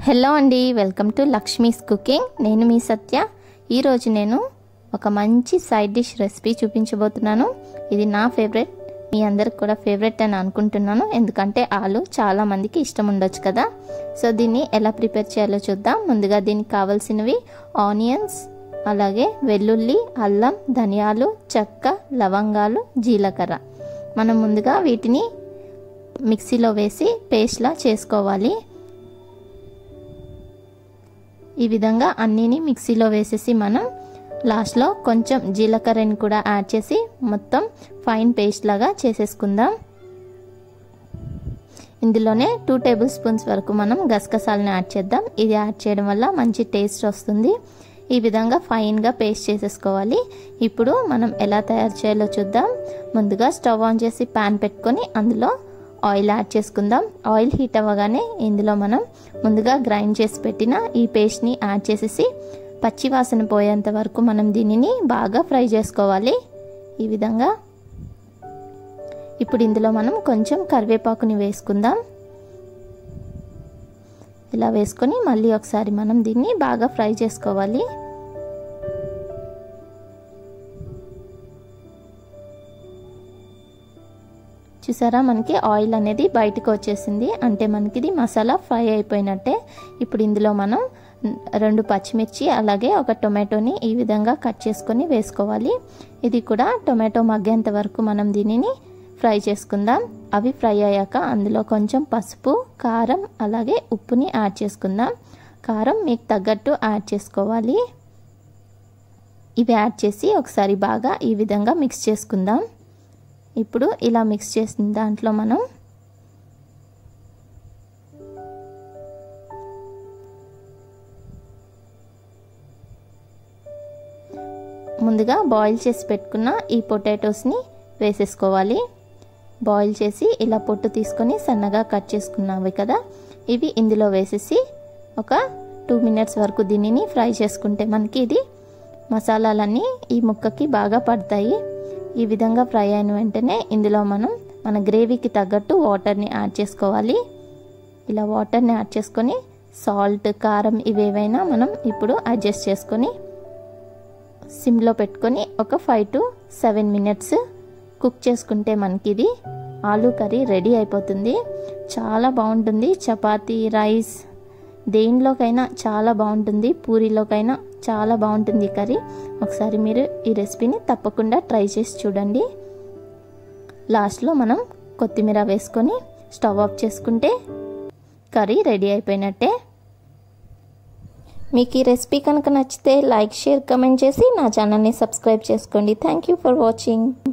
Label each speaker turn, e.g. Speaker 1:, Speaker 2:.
Speaker 1: hello అండి welcome to Lakshmi's cooking నేను మీ సత్య ఈరోజు నేను ఒక మంచి సైడ్ డిష్ రెసిపీ చూపించబోతున్నాను ఇది నా ఫేవరెట్ మీ అందరికి కూడా ఫేవరెట్ అని అనుకుంటున్నాను ఎందుకంటే ఆలు చాలా మందికి ఇష్టం ఉండొచ్చు కదా సో దీన్ని ఎలా ప్రిపేర్ చేయాలో చూద్దాం ముందుగా దీనికి కావాల్సినవి ఆనియన్స్ అలాగే వెల్లుల్లి అల్లం ధనియాలు చెక్క లవంగాలు జీలకర్ర మనం ముందుగా వీటిని మిక్సీలో వేసి పేస్ట్లా చేసుకోవాలి ఈ విధంగా అన్నీని మిక్సీలో వేసేసి మనం లాస్ట్లో కొంచెం జీలకర్రని కూడా యాడ్ చేసి మొత్తం ఫైన్ పేస్ట్ లాగా చేసేసుకుందాం ఇందులోనే టూ టేబుల్ స్పూన్స్ వరకు మనం గసగసాలను యాడ్ చేద్దాం ఇది యాడ్ చేయడం వల్ల మంచి టేస్ట్ వస్తుంది ఈ విధంగా ఫైన్గా పేస్ట్ చేసేసుకోవాలి ఇప్పుడు మనం ఎలా తయారు చేయాలో చూద్దాం ముందుగా స్టవ్ ఆన్ చేసి ప్యాన్ పెట్టుకొని అందులో ఆయిల్ యాడ్ చేసుకుందాం ఆయిల్ హీట్ అవ్వగానే ఇందులో మనం ముందుగా గ్రైండ్ చేసి పెట్టిన ఈ పేస్ట్ని యాడ్ చేసేసి పచ్చి వాసన పోయేంత వరకు మనం దీనిని బాగా ఫ్రై చేసుకోవాలి ఈ విధంగా ఇప్పుడు ఇందులో మనం కొంచెం కరివేపాకుని వేసుకుందాం ఇలా వేసుకొని మళ్ళీ ఒకసారి మనం దీన్ని బాగా ఫ్రై చేసుకోవాలి చూసారా మనకి ఆయిల్ అనేది బయటకు వచ్చేసింది అంటే మనకి ఇది మసాలా ఫ్రై అయిపోయినట్టే ఇప్పుడు ఇందులో మనం రెండు పచ్చిమిర్చి అలాగే ఒక టొమాటోని ఈ విధంగా కట్ చేసుకొని వేసుకోవాలి ఇది కూడా టొమాటో మగ్గేంత వరకు మనం దీనిని ఫ్రై చేసుకుందాం అవి ఫ్రై అయ్యాక అందులో కొంచెం పసుపు కారం అలాగే ఉప్పుని యాడ్ చేసుకుందాం కారం మీకు తగ్గట్టు యాడ్ చేసుకోవాలి ఇవి యాడ్ చేసి ఒకసారి బాగా ఈ విధంగా మిక్స్ చేసుకుందాం ఇప్పుడు ఇలా మిక్స్ చేసిన దాంట్లో మనం ముందుగా బాయిల్ చేసి పెట్టుకున్న ఈ పొటాటోస్ని వేసేసుకోవాలి బాయిల్ చేసి ఇలా పొట్టు తీసుకొని సన్నగా కట్ చేసుకున్నవి కదా ఇవి ఇందులో వేసేసి ఒక టూ మినిట్స్ వరకు దీనిని ఫ్రై చేసుకుంటే మనకి ఇది మసాలాలన్నీ ఈ ముక్కకి బాగా పడతాయి ఈ విధంగా ఫ్రై అయిన వెంటనే ఇందులో మనం మన గ్రేవీకి తగ్గట్టు వాటర్ని యాడ్ చేసుకోవాలి ఇలా వాటర్ని యాడ్ చేసుకొని సాల్ట్ కారం ఇవేవైనా మనం ఇప్పుడు అడ్జస్ట్ చేసుకొని సిమ్లో పెట్టుకొని ఒక five to seven minutes cook చేసుకుంటే మనకి ఇది ఆలూ కర్రీ రెడీ అయిపోతుంది చాలా బాగుంటుంది చపాతీ రైస్ దేనిలోకైనా చాలా బాగుంటుంది పూరీలోకైనా చాలా బాగుంటుంది కర్రీ ఒకసారి మీరు ఈ రెసిపీని తప్పకుండా ట్రై చేసి చూడండి లాస్ట్లో మనం కొత్తిమీర వేసుకొని స్టవ్ ఆఫ్ చేసుకుంటే కర్రీ రెడీ అయిపోయినట్టే మీకు ఈ రెసిపీ కనుక నచ్చితే లైక్ షేర్ కమెంట్ చేసి నా ఛానల్ని సబ్స్క్రైబ్ చేసుకోండి థ్యాంక్ యూ ఫర్ వాచింగ్